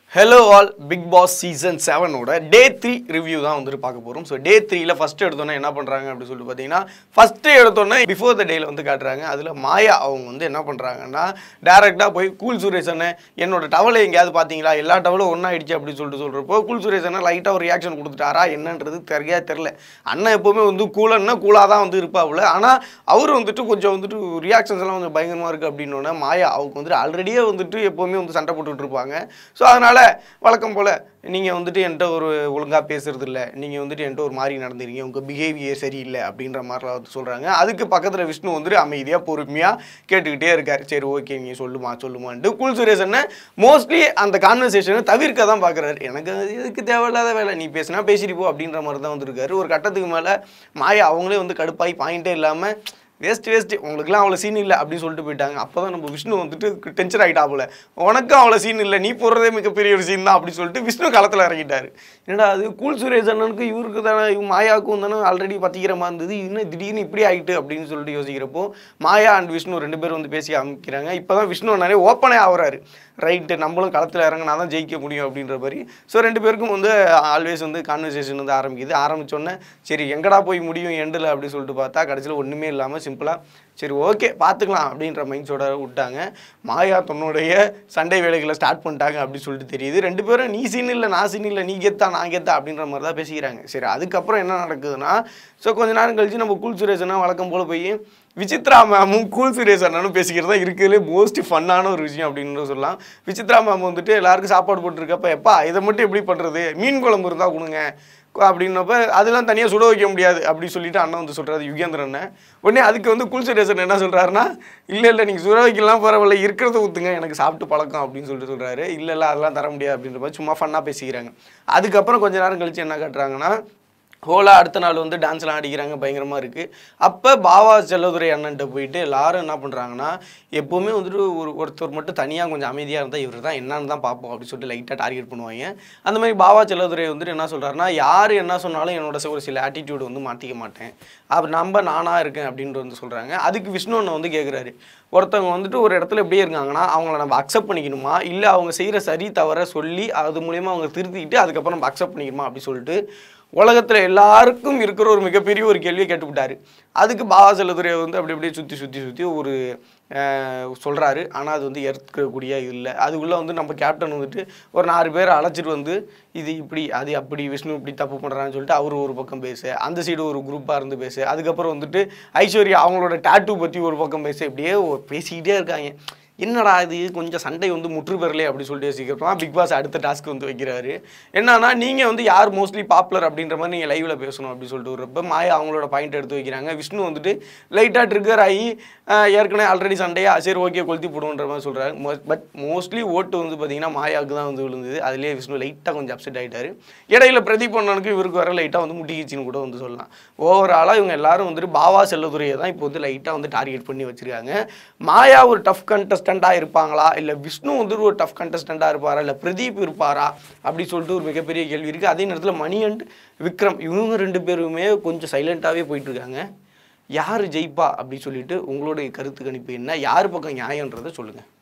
hello all Bigg Boss season செவனோட day three review தான் வந்துட்டு பார்க்க போகிறோம் ஸோ டே த்ரீல ஃபஸ்ட்டு எடுத்தோன்னே என்ன பண்ணுறாங்க அப்படின்னு சொல்லிட்டு பார்த்தீங்கன்னா ஃபஸ்ட்டு எடுத்தோன்னே பிஃபோர் த டேல வந்து காட்டுறாங்க அதில் மாயா அவங்க வந்து என்ன பண்ணுறாங்கன்னா டேரெக்டாக போய் கூல் சுரேஷ் அண்ணே என்னோட டவலை எங்கேயாவது பார்த்தீங்களா எல்லா டவலும் ஒன்றாயிடுச்சு அப்படின்னு சொல்லிட்டு சொல்கிறப்போ கூல் சுரேஷ் அண்ணன் லைட்டாக ஒரு ரியாக்ஷன் கொடுத்துட்டாரா என்னன்றது தெரியா தெரில அண்ணன் எப்போவுமே வந்து கூலன்னா கூலாக தான் வந்து இருப்பாப்புல ஆனால் அவர் வந்துட்டு கொஞ்சம் வந்துட்டு ரியாக்ஷன்ஸ் எல்லாம் கொஞ்சம் பயங்கரமாக இருக்குது அப்படின்னோடனே மாயா அவங்க வந்துட்டு ஆல்ரெடியே வந்துட்டு எப்போவுமே வந்து சண்டை போட்டுட்டு இருப்பாங்க ஸோ அதனால் வழக்கம் போல் நீங்கள் வந்துட்டு என்கிட்ட ஒரு ஒழுங்காக பேசுறது இல்லை நீங்கள் வந்துட்டு என்கிட்ட ஒரு மாதிரி நடந்துறீங்க உங்கள் பிஹேவியர் சரியில்லை அப்படின்ற மாதிரிலாம் வந்து சொல்கிறாங்க அதுக்கு பக்கத்தில் விஷ்ணு வந்துட்டு அமைதியாக பொறுமையாக கேட்டுக்கிட்டே இருக்கார் சரி ஓகே நீ சொல்லுமா சொல்லுமான்ட்டு குல் சுரேஷ் அண்ணன் மோஸ்ட்லி அந்த கான்வர்சேஷனை தவிர்க்க தான் பார்க்குறாரு எனக்கு அது எதுக்கு தேவையில்லாத வேலை நீ பேசினா பேசிட்டு போ அப்படின்ற மாதிரி தான் வந்திருக்காரு ஒரு கட்டத்துக்கு மேலே மாயா அவங்களே வந்து கடுப்பாகி பாயிண்டே இல்லாமல் வேஸ்ட் வேஸ்ட் உங்களுக்குலாம் அவ்வளோ சீன் இல்லை அப்படின்னு சொல்லிட்டு போயிட்டாங்க அப்போ தான் நம்ம விஷ்ணு வந்துட்டு டென்ஷன் ஆகிட்டாப்புல உனக்கும் அவ்வளோ சீன் இல்லை நீ போடுறதே மிகப்பெரிய ஒரு சீன் தான் அப்படின்னு சொல்லிட்டு விஷ்ணு களத்தில் இறங்கிட்டாரு என்னடா அது கூல் சுரேஷ் அண்ணனுக்கு இவருக்கு தானே இவங்க மாயாவுக்கும் தானே ஆல்ரெடி பற்றிக்கிற மாதிரி இருந்தது இன்னும் திடீர்னு இப்படி ஆகிட்டு அப்படின்னு சொல்லிட்டு யோசிக்கிறப்போ மாயா அண்ட் விஷ்ணு ரெண்டு பேரும் வந்து பேசி அமைக்கிறாங்க இப்போ தான் விஷ்ணு நிறைய ஓப்பனே ஆகுறாரு ரைட்டு நம்மளும் களத்தில் இறங்கினா தான் ஜெயிக்க முடியும் அப்படின்ற மாதிரி ஸோ ரெண்டு பேருக்கும் வந்து ஆல்வேஸ் வந்து கான்வர்சேஷன் வந்து ஆரம்பிக்குது ஆரம்பிச்சோன்னே சரி எங்கடா போய் முடியும் எண்டில் அப்படின்னு சொல்லிட்டு பார்த்தா கடைசியில் ஒன்றுமே இல்லாமல் சிம்பிளாக சரி ஓகே பார்த்துக்கலாம் அப்படின்ற மைண்ட்ஸோட விட்டாங்க மாயா தன்னுடைய சண்டை வேலைகளை ஸ்டார்ட் பண்ணிட்டாங்க அப்படின்னு சொல்லிட்டு தெரியுது ரெண்டு பேரும் நீ சீன் இல்லை நான் சீன் இல்லை நீ கெத்தா நான் கெத்தா அப்படின்ற மாதிரி தான் பேசிக்கிறாங்க சரி அதுக்கப்புறம் என்ன நடக்குதுன்னா ஸோ கொஞ்ச நேரம் கழிச்சு நம்ம கூல் சுரேஷனா வழக்கம் போல் போய் விசித்ரா மேமும் கூல் சுரேஷ் அண்ணனும் பேசிக்கிறது தான் இருக்கிறதுலே மோஸ்ட் ஃபன்னான ஒரு விஷயம் அப்படின்னு சொல்லலாம் விசித்ரா மேம் வந்துட்டு எல்லாருக்கும் சாப்பாடு போட்டுருக்கப்ப எப்பா இதை மட்டும் எப்படி பண்ணுறது மீன் குழம்பு இருந்தால் கொடுங்க அப்படின்னப்ப அதெல்லாம் தனியாக சுட வைக்க முடியாது அப்படி சொல்லிட்டு அண்ணன் வந்து சொல்கிறாரு யுகேந்திரன் அண்ணன் உடனே அதுக்கு வந்து குல் சுரேசன் என்ன சொல்கிறாருன்னா இல்லை இல்லை நீங்கள் சுட வைக்கலாம் பரவாயில்ல இருக்கிறத ஊற்றுங்க எனக்கு சாப்பிட்டு பழக்கம் அப்படின்னு சொல்லிட்டு சொல்கிறாரு இல்லை இல்லை அதெல்லாம் தர முடியாது அப்படின்ற மாதிரி சும்மா ஃபன்னாக பேசிக்கிறாங்க அதுக்கப்புறம் கொஞ்ச நேரம் கழிச்சு என்ன காட்டுறாங்கன்னா ஹோலா அடுத்த நாள் வந்து டான்ஸ்லாம் அடிக்கிறாங்க பயங்கரமாக இருக்குது அப்போ பாவா செல்லதுரை அண்ணன்ட்ட போயிட்டு எல்லாரும் என்ன பண்ணுறாங்கன்னா எப்போவுமே வந்துட்டு ஒரு ஒருத்தர் மட்டும் தனியாக கொஞ்சம் அமைதியாக இருந்தால் இவர் தான் என்னன்னு தான் பார்ப்போம் அப்படின்னு சொல்லிட்டு லைட்டாக டார்கெட் பண்ணுவாங்க அந்த மாதிரி பாவா செல்லதுரை வந்துட்டு என்ன சொல்கிறாருன்னா யார் என்ன சொன்னாலும் என்னோட ஒரு சில ஆட்டிடியூட் வந்து மாற்றிக்க மாட்டேன் அப்போ நம்ம நானாக இருக்கேன் அப்படின்ட்டு வந்து சொல்கிறாங்க அதுக்கு விஷ்ணு அண்ணன் வந்து கேட்குறாரு ஒருத்தவங்க வந்துட்டு ஒரு இடத்துல எப்படியே இருக்காங்கன்னா அவங்கள நம்ம அக்செப்ட் பண்ணிக்கணுமா இல்லை அவங்க செய்கிற சரி தவற சொல்லி அது மூலியமாக அவங்க திருத்திக்கிட்டு அதுக்கப்புறம் நம்ம அக்செப்ட் பண்ணிக்கணுமா அப்படி சொல்லிட்டு உலகத்தில் எல்லாருக்கும் இருக்கிற ஒரு மிகப்பெரிய ஒரு கேள்வியை கேட்டுவிட்டாரு அதுக்கு பாபா செல்லதுரை வந்து அப்படி அப்படியே சுற்றி சுற்றி சுற்றி ஒரு சொல்கிறாரு ஆனால் அது வந்து ஏற்கக்கூடிய இல்லை அதுக்குள்ளே வந்து நம்ம கேப்டன் வந்துட்டு ஒரு நாலு பேரை அழைச்சிட்டு வந்து இது இப்படி அது அப்படி விஷ்ணு இப்படி தப்பு பண்ணுறான்னு சொல்லிட்டு அவர் ஒரு பக்கம் பேச அந்த சைடு ஒரு குரூப்பாக இருந்து பேச அதுக்கப்புறம் வந்துட்டு ஐஸ்வர்யா அவங்களோட டேட்டூ பற்றி ஒரு பக்கம் பேச இப்படியே ஒரு பேசிக்கிட்டே இருக்காங்க என்னடா இது கொஞ்சம் சண்டை வந்து முற்று பெறலே அப்படி சொல்லிட்டு யோசிக்கிறப்ப பிக் பாஸ் அடுத்த டாஸ்க் வந்து வைக்கிறாரு என்னன்னா நீங்கள் வந்து யார் மோஸ்ட்லி பாப்புலர் அப்படின்ற மாதிரி நீங்கள் லைவில் பேசணும் அப்படின்னு சொல்லிட்டு வரப்ப மாயா அவங்களோட பாயிண்ட் எடுத்து வைக்கிறாங்க விஷ்ணு வந்துட்டு லைட்டாக ட்ரிகர் ஆகி ஆஹ், ஏற்கனவே ஆல்ரெடி சண்டையா சரி ஓகே கொளுத்தி போடுன்ற மாதிரி சொல்கிறாங்க பட் மோஸ்ட்லி ஓட்டு வந்து பார்த்தீங்கன்னா மாயாவுக்கு தான் வந்து விழுந்தது அதுலேயே விஷ்ணு லைட்டாக கொஞ்சம் அப்செட் ஆகிட்டாரு இடையில பிரதீப் அண்ணனுக்கு இவருக்கு வர லைட்டாக வந்து முட்டிக்கிச்சின்னு கூட வந்து சொல்லலாம் ஓவராலாக இவங்க எல்லாரும் வந்துட்டு பாவா செல்லதுரையை தான் இப்போ வந்து லைட்டாக வந்து டார்கெட் பண்ணி வச்சிருக்காங்க மாயா ஒரு டஃப் கண்டஸ்டண்ட்டாக இருப்பாங்களா இல்லை விஷ்ணு வந்து ஒரு டஃப் கண்டஸ்டண்ட்டாக இருப்பாரா இல்லை பிரதீப் இருப்பாரா அப்படி சொல்லிட்டு ஒரு மிகப்பெரிய கேள்வி இருக்குது அதே நேரத்தில் மணி அண்ட் விக்ரம் இவங்க ரெண்டு பேருமே கொஞ்சம் சைலண்ட்டாகவே போயிட்டு இருக்காங்க யார் ஜெயிப்பா அப்படி சொல்லிட்டு உங்களுடைய கருத்து கணிப்பு என்ன யார் பக்கம் நியாயன்றதை சொல்லுங்கள்